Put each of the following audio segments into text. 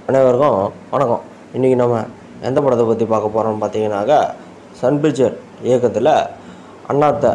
அனைவருக்கும் வணக்கம் இன்றைக்கி நம்ம எந்த படத்தை பற்றி பார்க்க போகிறோம்னு பார்த்தீங்கன்னாக்கா சன் பிக்சர் இயக்கத்தில் அண்ணாத்த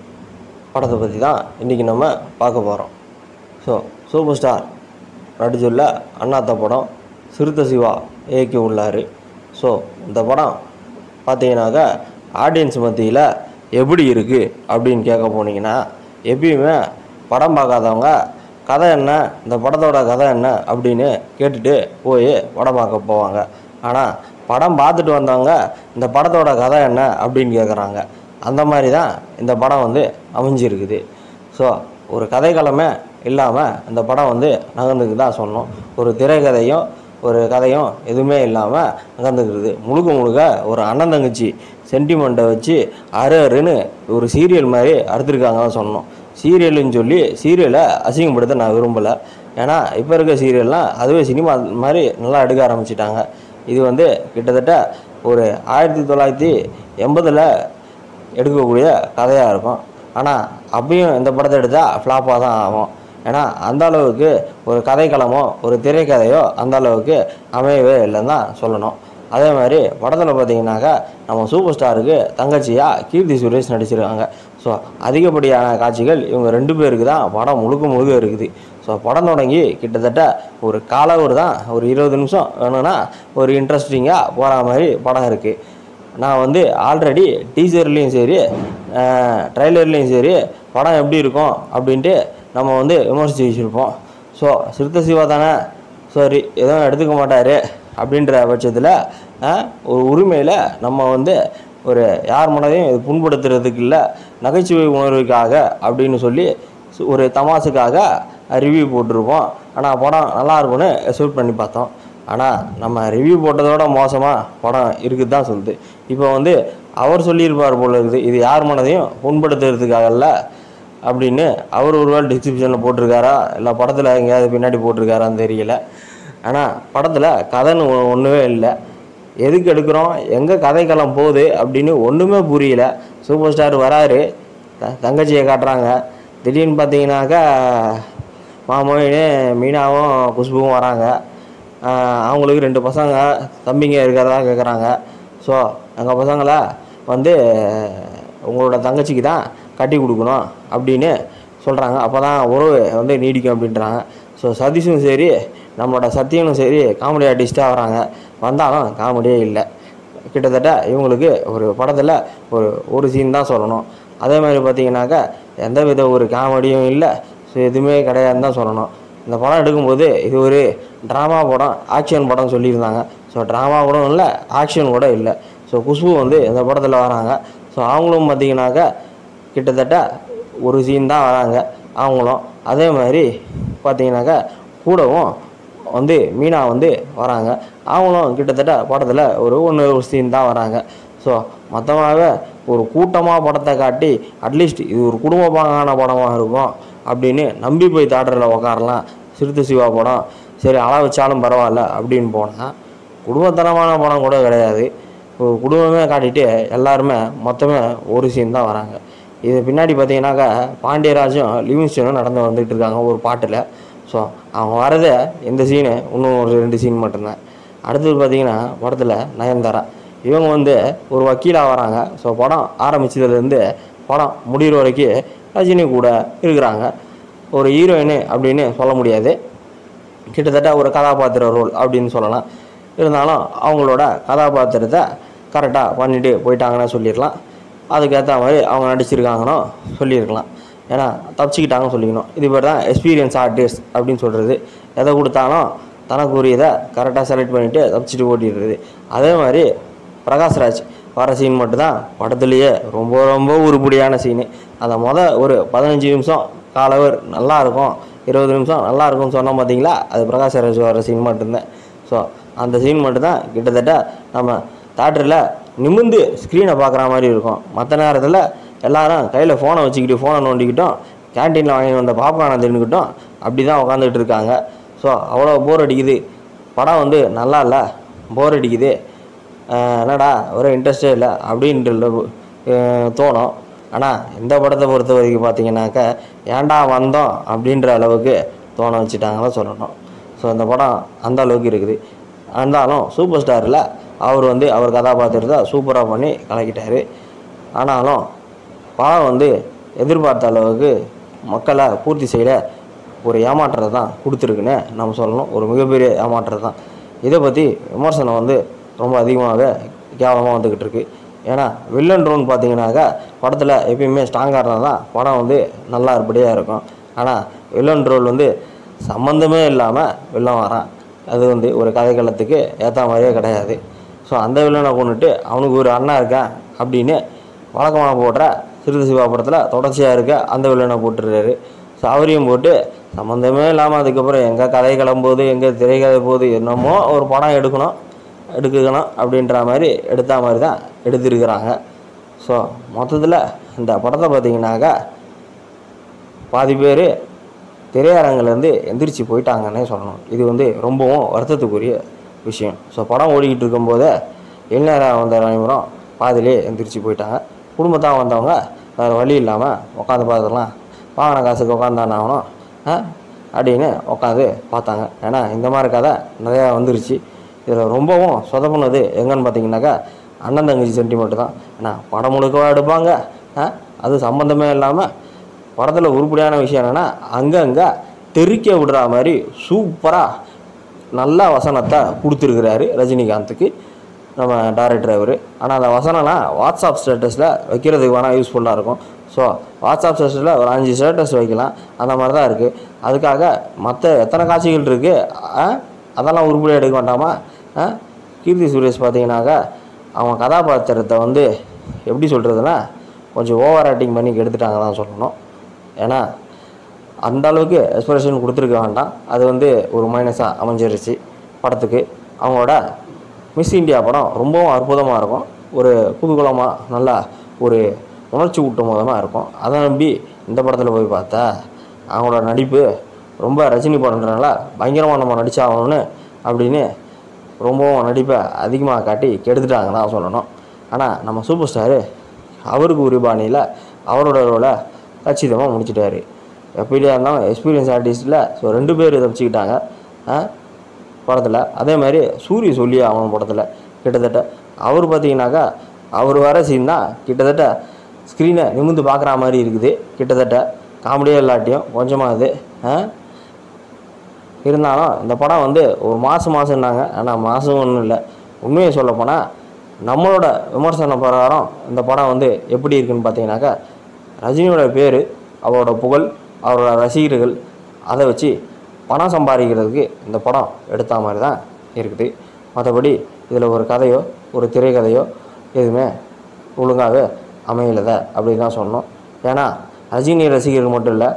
படத்தை பற்றி தான் இன்றைக்கி நம்ம பார்க்க போகிறோம் ஸோ சூப்பர் ஸ்டார் நடிச்சுள்ள அண்ணாத்த படம் சிறுத்தை சிவா இயக்கி உள்ளார் ஸோ இந்த படம் பார்த்தீங்கன்னாக்கா ஆடியன்ஸ் மத்தியில் எப்படி இருக்குது அப்படின்னு கேட்க போனீங்கன்னா எப்பயுமே படம் பார்க்காதவங்க கதை என்ன இந்த படத்தோட கதை என்ன அப்படின்னு கேட்டுட்டு போய் படம் பார்க்க போவாங்க ஆனால் படம் பார்த்துட்டு வந்தவங்க இந்த படத்தோட கதை என்ன அப்படின்னு கேட்குறாங்க அந்த மாதிரி தான் இந்த படம் வந்து அமைஞ்சிருக்குது ஸோ ஒரு கதைக்களமே இல்லாமல் இந்த படம் வந்து நகர்ந்துக்கு தான் சொன்னோம் ஒரு திரைக்கதையும் ஒரு கதையும் எதுவுமே இல்லாமல் நகர்ந்துக்கிறது முழுக்க முழுக்க ஒரு அண்ணன் தங்கச்சி சென்டிமெண்ட்டை வச்சு அரு அருன்னு ஒரு சீரியல் மாதிரி அறுத்துருக்காங்க தான் சொன்னோம் சீரியல்னு சொல்லி சீரியலை அசிங்கப்படுத்த நான் விரும்பலை ஏன்னா இப்போ இருக்க சீரியல்லாம் அதுவே சினிமா மாதிரி நல்லா எடுக்க ஆரம்பிச்சிட்டாங்க இது வந்து கிட்டத்தட்ட ஒரு ஆயிரத்தி தொள்ளாயிரத்தி எண்பதில் எடுக்கக்கூடிய கதையாக இருக்கும் ஆனால் அப்பயும் இந்த படத்தை எடுத்தால் ஃப்ளாப்பாக தான் ஆகும் ஏன்னா அந்த அளவுக்கு ஒரு கதைக்களமோ ஒரு திரைக்கதையோ அந்த அளவுக்கு அமையவே இல்லைன்னு தான் சொல்லணும் அதே மாதிரி படத்தில் பார்த்தீங்கன்னாக்கா நம்ம சூப்பர் ஸ்டாருக்கு தங்கச்சியாக கீர்த்தி சுரேஷ் நடிச்சிருக்காங்க ஸோ அதிகப்படியான காட்சிகள் இவங்க ரெண்டு பேருக்கு தான் படம் முழுக்க முழுக்க இருக்குது ஸோ படம் தொடங்கி கிட்டத்தட்ட ஒரு காலவர் தான் ஒரு இருபது நிமிஷம் வேணும்னா ஒரு இன்ட்ரெஸ்டிங்காக போகிற மாதிரி படம் இருக்குது நான் வந்து ஆல்ரெடி டீசர்லேயும் சரி ட்ரைலர்லேயும் சரி படம் எப்படி இருக்கும் அப்படின்ட்டு நம்ம வந்து விமர்சித்து வச்சுருப்போம் ஸோ சிறுத்தை சிவா தானே சரி எதுவும் எடுத்துக்க மாட்டார் அப்படின்ற பட்சத்தில் ஒரு உரிமையில் நம்ம வந்து ஒரு யார் மனதையும் இது புண்படுத்துறதுக்கு இல்லை நகைச்சுவை உணர்வுக்காக அப்படின்னு சொல்லி சு- ஒரு தமாசுக்காக ரிவ்யூ போட்டிருப்போம் ஆனால் படம் நல்லா இருக்கும்னு ஷூட் பண்ணி பார்த்தோம் ஆனால் நம்ம ரிவ்யூ போட்டதோட மோசமாக படம் இருக்குது தான் சொல்லுது இப்போ வந்து அவர் சொல்லியிருப்பார் போல இருக்குது இது யார் மனதையும் புண்படுத்துறதுக்காகல்ல அப்படின்னு அவர் ஒருவேளை டிஸ்கிரிப்ஷனில் போட்டிருக்காரா இல்லை படத்தில் எங்கேயாவது பின்னாடி போட்டிருக்காரான்னு தெரியல ஆனால் படத்தில் கதைன்னு ஒன்றுமே இல்லை எதுக்கு எடுக்கிறோம் எங்கே கதைக்களம் போகுது அப்படின்னு ஒன்றுமே புரியல சூப்பர் ஸ்டார் வராரு த தங்கச்சியை காட்டுறாங்க திடீர்னு பார்த்தீங்கன்னாக்கா மாமோயின்னு மீனாவும் குஷ்புவும் வராங்க ஆஹ் அவங்களுக்கு ரெண்டு பசங்க தம்பிங்க இருக்கிறதா கேட்குறாங்க ஸோ எங்கள் பசங்களை வந்து உங்களோட தங்கச்சிக்கு தான் கட்டி கொடுக்கணும் அப்படின்னு சொல்கிறாங்க அப்போ தான் உறவு வந்து நீடிக்கும் அப்படின்றாங்க ஸோ சதீஷும் சரி நம்மளோட சத்தியனும் சரி காமெடி ஆர்டிஸ்ட்டாக வராங்க வந்தாலும் காமெடியே இல்லை கிட்டத்தட்ட இவங்களுக்கு ஒரு படத்தில் ஒரு ஒரு சீன் தான் சொல்லணும் அதே மாதிரி பார்த்தீங்கன்னாக்கா எந்த வித ஒரு காமெடியும் இல்லை ஸோ எதுவுமே கிடையாதுன்னு தான் சொல்லணும் இந்த படம் எடுக்கும்போது இது ஒரு ட்ராமா படம் ஆக்ஷன் படம் சொல்லியிருந்தாங்க ஸோ ட்ராமா கூட இல்லை ஆக்ஷன் கூட இல்லை ஸோ குஷ்பு வந்து இந்த படத்தில் வராங்க ஸோ அவங்களும் பார்த்தீங்கன்னாக்கா கிட்டத்தட்ட ஒரு சீன் தான் வராங்க அவங்களும் அதே மாதிரி பார்த்தீங்கன்னாக்கா கூடவும் வந்து மீனா வந்து வராங்க அவங்களும் கிட்டத்தட்ட படத்தில் ஒரு ஒன்று ஒரு சீன் தான் வராங்க ஸோ மொத்தமாகவே ஒரு கூட்டமாக படத்தை காட்டி அட்லீஸ்ட் இது ஒரு குடும்ப பாங்கான படமாக இருக்கும் அப்படின்னு நம்பி போய் தேட்டரில் உக்காரலாம் சிறுத்தை சிவா படம் சரி அள வச்சாலும் பரவாயில்ல அப்படின்னு போனால் குடும்பத்தனமான படம் கூட கிடையாது ஒரு குடும்பமே காட்டிட்டு எல்லாருமே மொத்தமே ஒரு சீன் தான் வராங்க இது பின்னாடி பார்த்தீங்கன்னாக்கா பாண்டியராஜும் லிவிங்ஸ்டனும் நடந்து வந்துட்டு இருக்காங்க ஒரு பாட்டில் ஸோ அவங்க வரதே இந்த சீனு இன்னும் ஒரு ரெண்டு சீன் மட்டும்தான் அடுத்தது பார்த்தீங்கன்னா படத்தில் நயன்தாரா இவங்க வந்து ஒரு வக்கீலாக வராங்க ஸோ படம் ஆரம்பிச்சதுலேருந்து படம் முடிகிற வரைக்கும் ரஜினி கூட இருக்கிறாங்க ஒரு ஹீரோயின் அப்படின்னு சொல்ல முடியாது கிட்டத்தட்ட ஒரு கதாபாத்திர ரோல் அப்படின்னு சொல்லலாம் இருந்தாலும் அவங்களோட கதாபாத்திரத்தை கரெக்டாக பண்ணிட்டு போயிட்டாங்கன்னு சொல்லிடலாம் அதுக்கேற்ற மாதிரி அவங்க நடிச்சிருக்காங்கன்னு சொல்லியிருக்கலாம் ஏன்னா தப்பிச்சுக்கிட்டாங்கன்னு சொல்லிக்கணும் இது பேர் தான் எக்ஸ்பீரியன்ஸ் ஆர்டிஸ்ட் அப்படின்னு சொல்கிறது எதை கொடுத்தாலும் தனக்குரியதை கரெக்டாக செலக்ட் பண்ணிவிட்டு தப்பிச்சிட்டு ஓட்டிடுறது அதே மாதிரி பிரகாஷ்ராஜ் வர சீன் மட்டும்தான் படத்துலேயே ரொம்ப ரொம்ப உருப்படியான சீனு அந்த மொத ஒரு பதினஞ்சு நிமிஷம் காலவர் நல்லா இருக்கும் இருபது நிமிஷம் நல்லா இருக்கும்னு சொன்னோம் பார்த்தீங்களா அது பிரகாஷ்ராஜ் வர சீன் மட்டும்தான் ஸோ அந்த சீன் மட்டும்தான் கிட்டத்தட்ட நம்ம தேட்டரில் நிமிந்து ஸ்க்ரீனை பார்க்குற மாதிரி இருக்கும் மற்ற நேரத்தில் எல்லாரும் கையில் ஃபோனை வச்சுக்கிட்டு ஃபோனை நோண்டிக்கிட்டோம் கேன்டீனில் வாங்கி வந்த பாப்கார்னை தின்னுக்கிட்டோம் அப்படி தான் உட்காந்துக்கிட்டு இருக்காங்க ஸோ அவ்வளோ போர் அடிக்குது படம் வந்து நல்லா இல்லை போர் அடிக்குது ஆஹ் என்னடா ஒரே இன்ட்ரெஸ்டே இல்லை அப்படின்ட்டு ஆஹ் தோணும் ஆனால் இந்த படத்தை பொறுத்த வரைக்கும் பார்த்தீங்கன்னாக்கா ஏன்டா வந்தோம் அப்படின்ற அளவுக்கு தோண வச்சுட்டாங்கன்னு சொல்லணும் ஸோ இந்த படம் அந்த அளவுக்கு இருக்குது இருந்தாலும் சூப்பர் ஸ்டாரில் அவர் வந்து அவர் கதாபாத்திரத்தை சூப்பராக பண்ணி கலக்கிட்டார் ஆனாலும் படம் வந்து எதிர்பார்த்த அளவுக்கு மக்களை பூர்த்தி செய்ய ஒரு ஏமாற்றத்தை தான் கொடுத்துருக்குன்னு நம்ம சொல்லணும் ஒரு மிகப்பெரிய ஏமாற்றத்தை தான் இதை பற்றி விமர்சனம் வந்து ரொம்ப அதிகமாகவே கேவலமாக வந்துக்கிட்டு இருக்கு ஏன்னா வில்லன் ரோன் பார்த்தீங்கன்னாக்கா படத்தில் எப்பயுமே ஸ்ட்ராங்காக இருந்தால் தான் படம் வந்து நல்லா இருப்படியாக இருக்கும் ஆனால் வில்லன் ரோல் வந்து சம்மந்தமே இல்லாமல் வில்லன் வரான் அது வந்து ஒரு கதைக்களத்துக்கு ஏற்ற மாதிரியே கிடையாது ஸோ அந்த வில்லனை கொண்டுட்டு அவனுக்கு ஒரு அண்ணா இருக்கான் அப்படின்னு வழக்கமாக போடுற சிறுத்தை சிவா படத்தில் தொடர்ச்சியாக இருக்க அந்த வில்லனை போட்டுருக்காரு ஸோ அவரையும் போட்டு சம்மந்தமே இல்லாமல் அதுக்கப்புறம் எங்கே கதை கிளம்போது எங்கே திரைக்கதை போகுது என்னமோ ஒரு படம் எடுக்கணும் எடுக்கணும் அப்படின்ற மாதிரி எடுத்த மாதிரி தான் எடுத்திருக்கிறாங்க ஸோ மொத்தத்தில் இந்த படத்தை பார்த்தீங்கன்னாக்கா பாதி பேர் திரையரங்குலேருந்து எந்திரிச்சு போயிட்டாங்கன்னே சொல்லணும் இது வந்து ரொம்பவும் வருத்தத்துக்குரிய விஷயம் ஸோ படம் ஓடிக்கிட்டு இருக்கும்போதே இளைஞராக வந்த அனைவரும் பாதியிலே எந்திரிச்சு போயிட்டாங்க குடும்பத்தான் வந்தவங்க வேறு வழி இல்லாமல் உட்காந்து பார்த்துக்கலாம் வாங்கின காசுக்கு உட்காந்தானே ஆகணும் ஆ அப்படின்னு உட்காந்து பார்த்தாங்க ஏன்னா இந்த மாதிரி கதை நிறையா வந்துருச்சு இதில் ரொம்பவும் சொதப்புனது எங்கன்னு பார்த்தீங்கன்னாக்கா அண்ணன் தங்கச்சி சென்டிமெண்ட் தான் ஏன்னா படம் முழுக்கவா எடுப்பாங்க ஆ அது சம்மந்தமே இல்லாமல் படத்தில் உருப்படியான விஷயம் என்னென்னா அங்கங்கே தெறிக்க விடுற மாதிரி சூப்பராக நல்ல வசனத்தை கொடுத்துருக்கிறாரு ரஜினிகாந்துக்கு நம்ம டைரக்டர் அவர் ஆனால் அந்த வசனம்லாம் வாட்ஸ்அப் ஸ்டேட்டஸில் வைக்கிறதுக்கு வேணால் யூஸ்ஃபுல்லாக இருக்கும் ஸோ வாட்ஸ்அப் ஸ்டேட்டஸில் ஒரு அஞ்சு ஸ்டேட்டஸ் வைக்கலாம் அந்த மாதிரி தான் இருக்குது அதுக்காக மற்ற எத்தனை காட்சிகள் இருக்குது அதெல்லாம் உருப்படியாக எடுக்க வேண்டாமா ஆ? கீர்த்தி சுரேஷ் பார்த்தீங்கன்னாக்கா அவன் கதாபாத்திரத்தை வந்து எப்படி சொல்கிறதுனா கொஞ்சம் ஓவர் ஆக்டிங் பண்ணி கெடுத்துட்டாங்க தான் சொல்லணும் ஏன்னா அந்த அளவுக்கு எக்ஸ்பிரஷன் கொடுத்துருக்க வேண்டாம் அது வந்து ஒரு மைனஸாக அமைஞ்சிருச்சு படத்துக்கு அவங்களோட மிஸ் இந்தியா படம் ரொம்பவும் அற்புதமாக இருக்கும் ஒரு குதூகலமாக நல்லா ஒரு உணர்ச்சி ஊட்டும் விதமாக இருக்கும் அதை நம்பி இந்த படத்தில் போய் பார்த்தா அவங்களோட நடிப்பு ரொம்ப ரஜினி படன்றனால பயங்கரமாக நம்ம நடிச்சாகணும்னு அப்படின்னு ரொம்பவும் நடிப்பை அதிகமாக காட்டி கெடுத்துட்டாங்க தான் சொல்லணும் ஆனால் நம்ம சூப்பர் ஸ்டாரு அவருக்கு உரிய பாணியில் அவரோட ரோலை கச்சிதமாக முடிச்சிட்டாரு எப்படியா இருந்தாலும் எக்ஸ்பீரியன்ஸ் ஆர்டிஸ்ட்டில் ஸோ ரெண்டு பேர் தப்பிச்சுக்கிட்டாங்க படத்தில் அதே மாதிரி சூரிய சொல்லி அவன் படத்தில் கிட்டத்தட்ட அவர் பார்த்தீங்கன்னாக்கா அவர் வர சீன் தான் கிட்டத்தட்ட ஸ்க்ரீனை நிமிந்து பார்க்குற மாதிரி இருக்குது கிட்டத்தட்ட காமெடியாக இல்லாட்டியும் கொஞ்சமாக இது ஆ? இருந்தாலும் இந்த படம் வந்து ஒரு மாதம் மாதம்னாங்க ஆனால் மாதம் ஒன்றும் இல்லை உண்மையை சொல்லப்போனால் நம்மளோட விமர்சன பிரகாரம் இந்த படம் வந்து எப்படி இருக்குன்னு பார்த்தீங்கன்னாக்கா ரஜினியோட பேர் அவரோட புகழ் அவரோட ரசிகர்கள் அதை வச்சு பணம் சம்பாதிக்கிறதுக்கு இந்த படம் எடுத்த மாதிரி தான் இருக்குது மற்றபடி இதில் ஒரு கதையோ ஒரு திரைக்கதையோ எதுவுமே ஒழுங்காகவே அமையலத அப்படின்னு தான் சொன்னோம் ஏன்னா ரஜினி ரசிகர்கள் மட்டும் இல்லை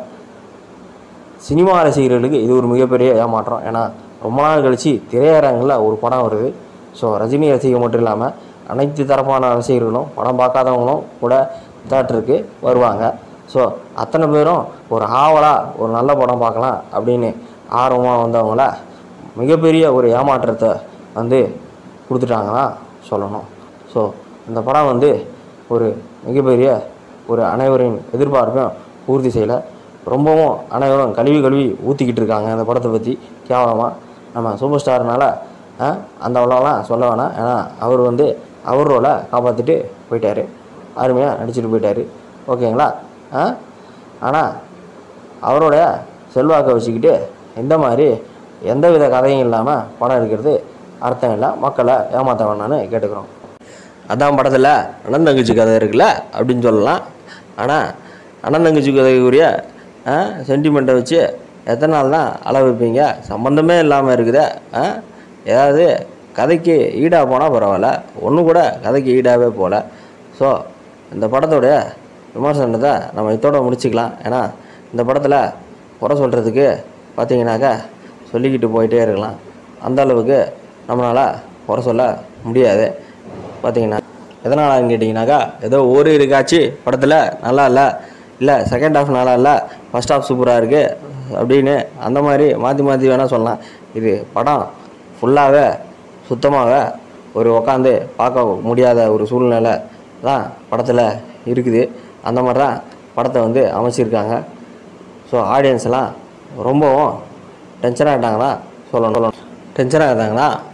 சினிமா ரசிகர்களுக்கு இது ஒரு மிகப்பெரிய ஏமாற்றம் ஏன்னா ரொம்ப நாள் கழித்து திரையரங்கில் ஒரு படம் வருது ஸோ ரஜினி ரசிகர் மட்டும் இல்லாமல் அனைத்து தரப்பான ரசிகர்களும் படம் பார்க்காதவங்களும் கூட தேட்டருக்கு வருவாங்க ஸோ அத்தனை பேரும் ஒரு ஆவலாக ஒரு நல்ல படம் பார்க்கலாம் அப்படின்னு ஆர்வமாக வந்தவங்கள மிகப்பெரிய ஒரு ஏமாற்றத்தை வந்து கொடுத்துட்டாங்க தான் சொல்லணும் ஸோ இந்த படம் வந்து ஒரு மிகப்பெரிய ஒரு அனைவரின் எதிர்பார்ப்பையும் பூர்த்தி செய்யலை ரொம்பவும் அனைவரும் கழுவி கழுவி ஊற்றிக்கிட்டு இருக்காங்க அந்த படத்தை பற்றி கேவலமாக நம்ம சூப்பர் ஸ்டார்னால ஆ, அந்த அவ்வளோலாம் சொல்ல வேணாம் ஏன்னா அவர் வந்து அவர் ரோலை காப்பாற்றிட்டு போயிட்டார் அருமையாக நடிச்சிட்டு போயிட்டார் ஓகேங்களா ஆ ஆனால் அவரோட செல்வாக்கை வச்சுக்கிட்டு இந்த மாதிரி எந்தவித கதையும் இல்லாமல் படம் எடுக்கிறது அர்த்தம் இல்லை மக்களை ஏமாற்ற வேணான்னு கேட்டுக்கிறோம் அதான் படத்தில் அண்ணன் தங்கச்சி கதை இருக்குல்ல அப்படின்னு சொல்லலாம் ஆனால் அண்ணன் தங்கச்சி கதைக்குரிய சென்டிமெண்ட்டை வச்சு எத்தனை நாள் தான் அள வைப்பீங்க சம்மந்தமே இல்லாமல் இருக்குதே ஆ? ஏதாவது கதைக்கு ஈடாக போனால் பரவாயில்ல ஒன்று கூட கதைக்கு ஈடாகவே போகல ஸோ இந்த படத்தோடைய விமர்சனத்தை நம்ம இதோட முடிச்சுக்கலாம் ஏன்னா இந்த படத்தில் குறை சொல்கிறதுக்கு பார்த்தீங்கன்னாக்கா சொல்லிக்கிட்டு போயிட்டே இருக்கலாம் அந்த அளவுக்கு நம்மளால் குறை சொல்ல முடியாது பார்த்தீங்கன்னா எதனாலன்னு கேட்டிங்கனாக்கா ஏதோ ஒரு இருக்காச்சு படத்தில் நல்லா இல்லை இல்லை செகண்ட் ஹாஃப் நல்லா இல்லை ஃபஸ்ட் ஹாஃப் சூப்பராக இருக்குது அப்படின்னு அந்த மாதிரி மாற்றி மாற்றி வேணால் சொல்லலாம் இது படம் ஃபுல்லாகவே சுத்தமாக ஒரு உக்காந்து பார்க்க முடியாத ஒரு சூழ்நிலை தான் படத்தில் இருக்குது அந்த மாதிரி தான் படத்தை வந்து அமைச்சிருக்காங்க ஸோ ஆடியன்ஸ்லாம் ரொம்பவும் டென்ஷனாக ஆகிட்டாங்களா சொல்லணும் சொல்லணும் டென்ஷனாக இருந்தாங்கன்னா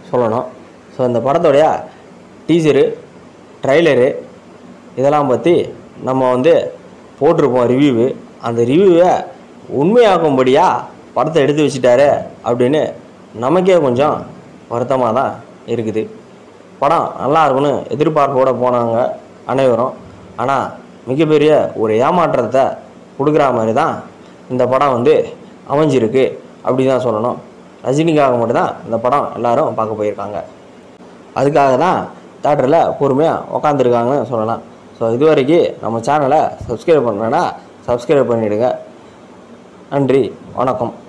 சொல்லணும் ஸோ இந்த படத்தோடைய டீசரு ட்ரைலரு இதெல்லாம் பற்றி நம்ம வந்து போட்டிருப்போம் ரிவ்யூவு அந்த ரிவ்யூவை உண்மையாக்கும்படியாக படத்தை எடுத்து வச்சுட்டாரு அப்படின்னு நமக்கே கொஞ்சம் வருத்தமாக தான் இருக்குது படம் நல்லா இருக்குன்னு எதிர்பார்ப்போடு போனாங்க அனைவரும் ஆனால் மிகப்பெரிய ஒரு ஏமாற்றத்தை கொடுக்குற மாதிரி தான் இந்த படம் வந்து அமைஞ்சிருக்கு அப்படி தான் சொல்லணும் ரஜினிக்காக மட்டும்தான் இந்த படம் எல்லாரும் பார்க்க போயிருக்காங்க அதுக்காக தான் தேட்டரில் பொறுமையாக உக்காந்துருக்காங்கன்னு சொல்லலாம் ஸோ இது வரைக்கும் நம்ம சேனலை சப்ஸ்கிரைப் பண்ணலைன்னா சப்ஸ்கிரைப் பண்ணிவிடுங்க நன்றி வணக்கம்